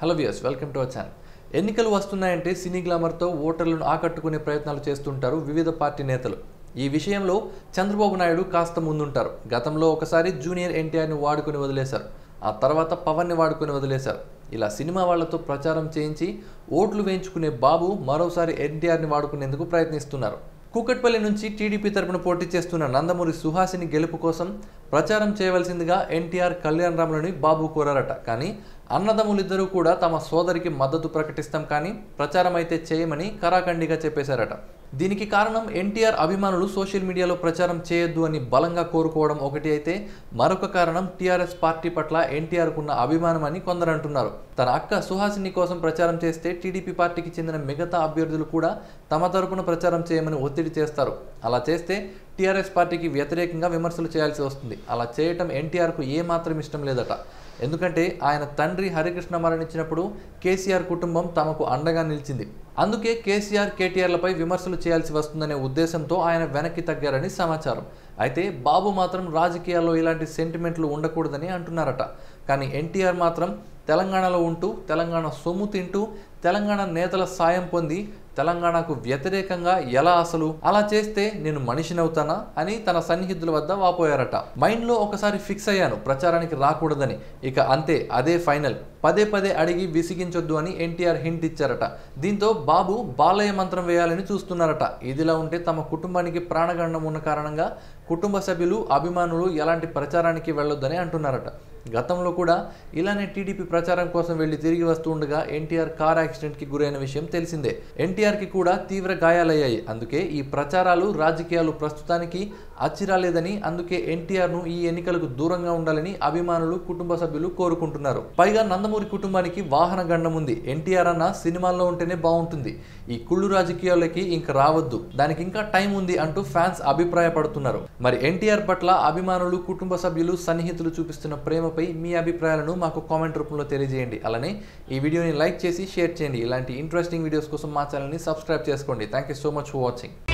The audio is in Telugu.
hello viewers welcome to our channel ఎన్నికలు వస్తున్నాయంటే సినీ గ్లామర్తో ఓటర్లను ఆకట్టుకునే ప్రయత్నాలు చేస్తుంటారు వివిధ పార్టీ నేతలు ఈ విషయంలో చంద్రబాబు నాయుడు కాస్త ముందుంటారు గతంలో ఒకసారి జూనియర్ ఎన్టీఆర్ని వాడుకొని వదిలేశారు ఆ తర్వాత పవన్ని వాడుకొని వదిలేశారు ఇలా సినిమా వాళ్లతో ప్రచారం చేయించి ఓట్లు వేయించుకునే బాబు మరోసారి ఎన్టీఆర్ని వాడుకునేందుకు ప్రయత్నిస్తున్నారు కూకట్పల్లి నుంచి టీడీపీ తరపున పోటీ చేస్తున్న నందమూరి సుహాసిని గెలుపు కోసం ప్రచారం చేయవలసిందిగా ఎన్టీఆర్ కళ్యాణ్ రాములని బాబు కోరారట కానీ అన్నదమ్ములిద్దరూ కూడా తమ సోదరికి మద్దతు ప్రకటిస్తాం కానీ ప్రచారం అయితే చేయమని కరాఖండిగా చెప్పేశారట దీనికి కారణం ఎన్టీఆర్ అభిమానులు సోషల్ మీడియాలో ప్రచారం చేయొద్దు అని బలంగా కోరుకోవడం ఒకటి అయితే మరొక కారణం టీఆర్ఎస్ పార్టీ పట్ల ఎన్టీఆర్కు ఉన్న అభిమానం అని కొందరు అంటున్నారు తన అక్క సుహాసిని కోసం ప్రచారం చేస్తే టీడీపీ పార్టీకి చెందిన మిగతా అభ్యర్థులు కూడా తమ తరపున ప్రచారం చేయమని ఒత్తిడి చేస్తారు అలా చేస్తే టీఆర్ఎస్ పార్టీకి వ్యతిరేకంగా విమర్శలు చేయాల్సి వస్తుంది అలా చేయటం ఎన్టీఆర్కు ఏమాత్రం ఇష్టం లేదట ఎందుకంటే ఆయన తండ్రి హరికృష్ణ మరణించినప్పుడు కేసీఆర్ కుటుంబం తమకు అండగా నిలిచింది అందుకే కేసీఆర్ కేటీఆర్లపై విమర్శలు చేయాల్సి వస్తుందనే ఉద్దేశంతో ఆయన వెనక్కి తగ్గారని సమాచారం అయితే బాబు మాత్రం రాజకీయాల్లో ఇలాంటి సెంటిమెంట్లు ఉండకూడదని అంటున్నారట కానీ ఎన్టీఆర్ మాత్రం తెలంగాణలో ఉంటూ తెలంగాణ సొమ్ము తింటూ తెలంగాణ నేతల సాయం పొంది తెలంగాణకు వ్యతిరేకంగా ఎలా అసలు అలా చేస్తే నేను మనిషినవుతానా అని తన సన్నిహితుల వద్ద వాపోయారట మైండ్లో ఒకసారి ఫిక్స్ అయ్యాను ప్రచారానికి రాకూడదని ఇక అంతే అదే ఫైనల్ పదే పదే అడిగి విసిగించొద్దు అని ఎన్టీఆర్ హింట్ ఇచ్చారట దీంతో బాబు బాలయ్య మంత్రం వేయాలని చూస్తున్నారట ఇదిలా ఉంటే తమ కుటుంబానికి ప్రాణగండం ఉన్న కారణంగా కుటుంబ సభ్యులు అభిమానులు ఎలాంటి ప్రచారానికి వెళ్ళొద్దని అంటున్నారట గతంలో కూడా ఇలానే టీడీపీ ప్రచారం కోసం వెళ్లి తిరిగి వస్తూ ఉండగా ఎన్టీఆర్ కార్ యాక్సిడెంట్కి గురైన విషయం తెలిసిందే ఎన్టీఆర్కి కూడా తీవ్ర గాయాలయ్యాయి అందుకే ఈ ప్రచారాలు రాజకీయాలు ప్రస్తుతానికి అచ్చిరాలేదని అందుకే ఎన్టీఆర్ను ఈ ఎన్నికలకు దూరంగా ఉండాలని అభిమానులు కుటుంబ సభ్యులు కోరుకుంటున్నారు పైగా నందమూరి కుటుంబానికి వాహన గండం ఉంది ఎన్టీఆర్ అన్న సినిమాల్లో ఉంటేనే బాగుంటుంది ఈ కుళ్ళు రాజకీయాలకి ఇంక రావద్దు దానికి ఇంకా టైం ఉంది అంటూ ఫ్యాన్స్ అభిప్రాయపడుతున్నారు మరి ఎన్టీఆర్ పట్ల అభిమానులు కుటుంబ సభ్యులు సన్నిహితులు చూపిస్తున్న ప్రేమపై మీ అభిప్రాయాలను మాకు కామెంట్ రూపంలో తెలియజేయండి అలానే ఈ వీడియోని లైక్ చేసి షేర్ చేయండి ఇలాంటి ఇంట్రెస్టింగ్ వీడియోస్ కోసం మా ఛానల్ని సబ్స్క్రైబ్ చేసుకోండి thank you so much for watching